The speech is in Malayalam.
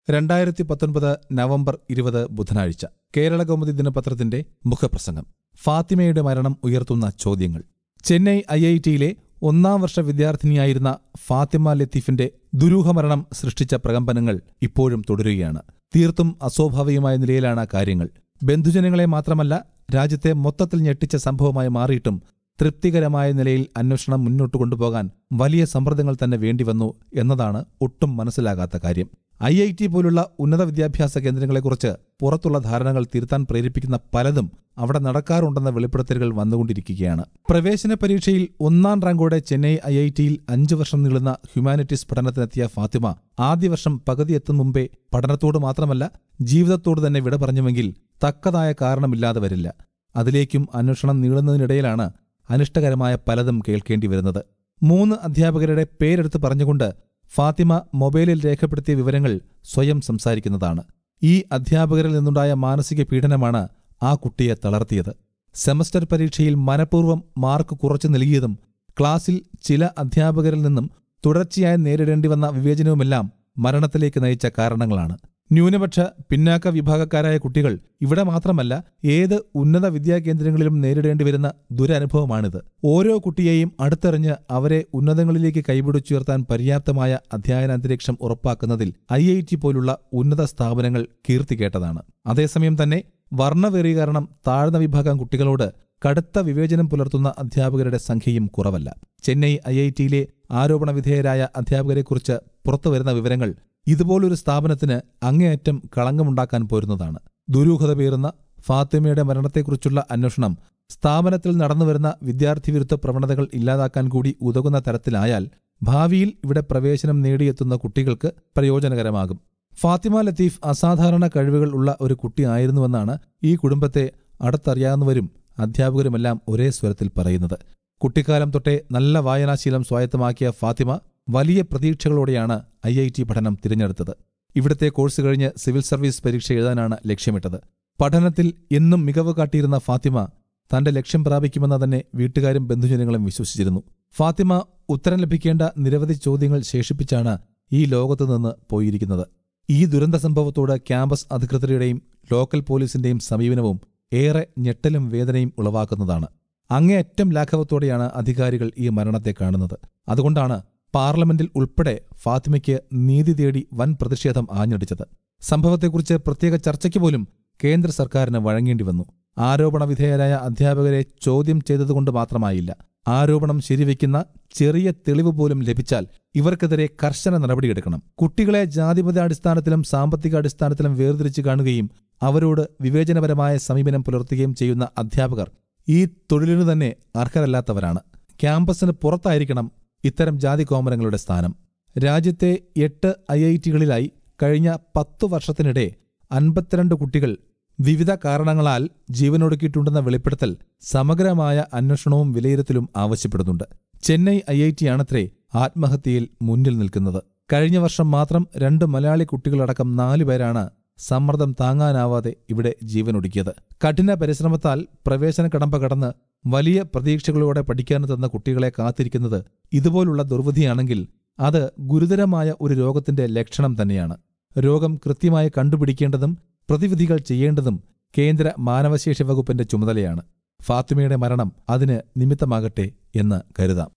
രണ്ടായിരത്തി പത്തൊൻപത് നവംബർ ഇരുപത് ബുധനാഴ്ച കേരള കൗമുദി ദിനപത്രത്തിന്റെ മുഖപ്രസംഗം ഫാത്തിമയുടെ മരണം ഉയർത്തുന്ന ചോദ്യങ്ങൾ ചെന്നൈ ഐ ഐ ടിയിലെ ഒന്നാം വർഷ വിദ്യാർത്ഥിനിയായിരുന്ന ഫാത്തിമ ലത്തീഫിന്റെ ദുരൂഹമരണം സൃഷ്ടിച്ച പ്രകമ്പനങ്ങൾ ഇപ്പോഴും തുടരുകയാണ് തീർത്തും അസ്വാഭാവികമായ നിലയിലാണ് കാര്യങ്ങൾ ബന്ധുജനങ്ങളെ മാത്രമല്ല രാജ്യത്തെ മൊത്തത്തിൽ ഞെട്ടിച്ച സംഭവമായി മാറിയിട്ടും തൃപ്തികരമായ നിലയിൽ അന്വേഷണം മുന്നോട്ട് കൊണ്ടുപോകാൻ വലിയ സമ്മർദ്ദങ്ങൾ തന്നെ വേണ്ടിവന്നു എന്നതാണ് ഒട്ടും മനസ്സിലാകാത്ത കാര്യം ഐ ഐ ടി പോലുള്ള ഉന്നത വിദ്യാഭ്യാസ കേന്ദ്രങ്ങളെക്കുറിച്ച് പുറത്തുള്ള ധാരണകൾ തിരുത്താൻ പ്രേരിപ്പിക്കുന്ന പലതും അവിടെ നടക്കാറുണ്ടെന്ന വെളിപ്പെടുത്തലുകൾ വന്നുകൊണ്ടിരിക്കുകയാണ് പ്രവേശന പരീക്ഷയിൽ ഒന്നാം റാങ്കോടെ ചെന്നൈ ഐ ഐ ടിയിൽ അഞ്ചു വർഷം നീളുന്ന ഹ്യൂമാനിറ്റീസ് പഠനത്തിനെത്തിയ ഫാത്തിമ ആദ്യ വർഷം പകുതി എത്തും മുമ്പേ പഠനത്തോട് മാത്രമല്ല ജീവിതത്തോട് തന്നെ വിട പറഞ്ഞുവെങ്കിൽ തക്കതായ കാരണമില്ലാതെ വരില്ല അതിലേക്കും അന്വേഷണം നീളുന്നതിനിടയിലാണ് അനിഷ്ടകരമായ പലതും കേൾക്കേണ്ടി വരുന്നത് മൂന്ന് അധ്യാപകരുടെ പേരെടുത്ത് പറഞ്ഞുകൊണ്ട് ഫാത്തിമ മൊബൈലിൽ രേഖപ്പെടുത്തിയ വിവരങ്ങൾ സ്വയം സംസാരിക്കുന്നതാണ് ഈ അധ്യാപകരിൽ നിന്നുണ്ടായ മാനസിക പീഡനമാണ് ആ കുട്ടിയെ തളർത്തിയത് സെമസ്റ്റർ പരീക്ഷയിൽ മനഃപൂർവ്വം മാർക്ക് കുറച്ചു നൽകിയതും ക്ലാസ്സിൽ ചില അധ്യാപകരിൽ നിന്നും തുടർച്ചയായി നേരിടേണ്ടി വന്ന വിവേചനവുമെല്ലാം മരണത്തിലേക്ക് നയിച്ച കാരണങ്ങളാണ് ന്യൂനപക്ഷ പിന്നാക്ക വിഭാഗക്കാരായ കുട്ടികൾ ഇവിടെ മാത്രമല്ല ഏത് ഉന്നത വിദ്യാകേന്ദ്രങ്ങളിലും നേരിടേണ്ടി വരുന്ന ദുരനുഭവമാണിത് ഓരോ കുട്ടിയെയും അടുത്തെറിഞ്ഞ് അവരെ ഉന്നതങ്ങളിലേക്ക് കൈപിടിച്ചുയർത്താൻ പര്യാപ്തമായ അധ്യയനാന്തരീക്ഷം ഉറപ്പാക്കുന്നതിൽ ഐ ഐ ടി പോലുള്ള ഉന്നത സ്ഥാപനങ്ങൾ കീർത്തി കേട്ടതാണ് അതേസമയം തന്നെ വർണ്ണവെറി കാരണം താഴ്ന്ന വിഭാഗം കുട്ടികളോട് കടുത്ത വിവേചനം പുലർത്തുന്ന അധ്യാപകരുടെ സംഖ്യയും കുറവല്ല ചെന്നൈ ഐ ഐ ടിയിലെ ആരോപണവിധേയരായ അധ്യാപകരെക്കുറിച്ച് പുറത്തുവരുന്ന വിവരങ്ങൾ ഇതുപോലൊരു സ്ഥാപനത്തിന് അങ്ങേയറ്റം കളങ്കമുണ്ടാക്കാൻ പോരുന്നതാണ് ദുരൂഹത പേറുന്ന ഫാത്തിമയുടെ മരണത്തെക്കുറിച്ചുള്ള അന്വേഷണം സ്ഥാപനത്തിൽ നടന്നുവരുന്ന വിദ്യാർത്ഥി വിരുദ്ധ പ്രവണതകൾ ഇല്ലാതാക്കാൻ കൂടി ഉതകുന്ന തരത്തിലായാൽ ഭാവിയിൽ ഇവിടെ പ്രവേശനം നേടിയെത്തുന്ന കുട്ടികൾക്ക് പ്രയോജനകരമാകും ഫാത്തിമ ലത്തീഫ് അസാധാരണ കഴിവുകൾ ഉള്ള ഒരു കുട്ടിയായിരുന്നുവെന്നാണ് ഈ കുടുംബത്തെ അടുത്തറിയാവുന്നവരും അധ്യാപകരുമെല്ലാം ഒരേ സ്വരത്തിൽ പറയുന്നത് കുട്ടിക്കാലം തൊട്ടേ നല്ല വായനാശീലം സ്വായത്തമാക്കിയ ഫാത്തിമ വലിയ പ്രതീക്ഷകളോടെയാണ് ഐ ഐ ടി പഠനം തിരഞ്ഞെടുത്തത് ഇവിടുത്തെ കോഴ്സ് കഴിഞ്ഞ് സിവിൽ സർവീസ് പരീക്ഷ എഴുതാനാണ് ലക്ഷ്യമിട്ടത് പഠനത്തിൽ എന്നും മികവ് കാട്ടിയിരുന്ന ഫാത്തിമ തന്റെ ലക്ഷ്യം പ്രാപിക്കുമെന്ന് തന്നെ വീട്ടുകാരും ബന്ധുജനങ്ങളും വിശ്വസിച്ചിരുന്നു ഫാത്തിമ ഉത്തരം ലഭിക്കേണ്ട നിരവധി ചോദ്യങ്ങൾ ശേഷിപ്പിച്ചാണ് ഈ ലോകത്തു നിന്ന് പോയിരിക്കുന്നത് ഈ ദുരന്ത സംഭവത്തോട് ക്യാമ്പസ് അധികൃതരുടെയും ലോക്കൽ പോലീസിന്റെയും സമീപനവും ഏറെ ഞെട്ടലും വേദനയും ഉളവാക്കുന്നതാണ് അങ്ങേയറ്റം ലാഘവത്തോടെയാണ് അധികാരികൾ ഈ മരണത്തെ കാണുന്നത് അതുകൊണ്ടാണ് പാർലമെന്റിൽ ഉൾപ്പെടെ ഫാത്തിമയ്ക്ക് നീതി തേടി വൻ പ്രതിഷേധം ആഞ്ഞടിച്ചത് സംഭവത്തെക്കുറിച്ച് പ്രത്യേക ചർച്ചയ്ക്ക് പോലും കേന്ദ്ര സർക്കാരിന് വഴങ്ങേണ്ടി വന്നു ആരോപണ വിധേയരായ അധ്യാപകരെ ചോദ്യം ചെയ്തതുകൊണ്ട് മാത്രമായില്ല ആരോപണം ശരിവയ്ക്കുന്ന ചെറിയ തെളിവ് പോലും ലഭിച്ചാൽ ഇവർക്കെതിരെ കർശന നടപടിയെടുക്കണം കുട്ടികളെ ജാതിമത അടിസ്ഥാനത്തിലും സാമ്പത്തിക അടിസ്ഥാനത്തിലും വേർതിരിച്ചു കാണുകയും അവരോട് വിവേചനപരമായ സമീപനം പുലർത്തുകയും ചെയ്യുന്ന അധ്യാപകർ ഈ തൊഴിലിനു തന്നെ അർഹരല്ലാത്തവരാണ് ക്യാമ്പസിന് പുറത്തായിരിക്കണം ഇത്തരം ജാതി കോമരങ്ങളുടെ സ്ഥാനം രാജ്യത്തെ എട്ട് ഐ ഐ ടികളിലായി കഴിഞ്ഞ പത്തു വർഷത്തിനിടെ അൻപത്തിരണ്ട് കുട്ടികൾ വിവിധ കാരണങ്ങളാൽ ജീവനൊടുക്കിയിട്ടുണ്ടെന്ന വെളിപ്പെടുത്തൽ സമഗ്രമായ അന്വേഷണവും വിലയിരുത്തലും ആവശ്യപ്പെടുന്നുണ്ട് ചെന്നൈ ഐ ഐ ടി ആണത്രേ ആത്മഹത്യയിൽ മുന്നിൽ നിൽക്കുന്നത് കഴിഞ്ഞ വർഷം മാത്രം രണ്ട് മലയാളി കുട്ടികളടക്കം നാലുപേരാണ് സമ്മർദ്ദം താങ്ങാനാവാതെ ഇവിടെ ജീവനൊടുക്കിയത് കഠിന പരിശ്രമത്താൽ പ്രവേശന കടമ്പ കടന്ന് വലിയ പ്രതീക്ഷകളോടെ പഠിക്കാൻ തന്ന കുട്ടികളെ കാത്തിരിക്കുന്നത് ഇതുപോലുള്ള ദുർവിധിയാണെങ്കിൽ അത് ഗുരുതരമായ ഒരു രോഗത്തിന്റെ ലക്ഷണം തന്നെയാണ് രോഗം കൃത്യമായി കണ്ടുപിടിക്കേണ്ടതും പ്രതിവിധികൾ ചെയ്യേണ്ടതും കേന്ദ്ര മാനവശേഷി വകുപ്പിന്റെ ചുമതലയാണ് ഫാത്തിമയുടെ മരണം അതിന് നിമിത്തമാകട്ടെ എന്ന് കരുതാം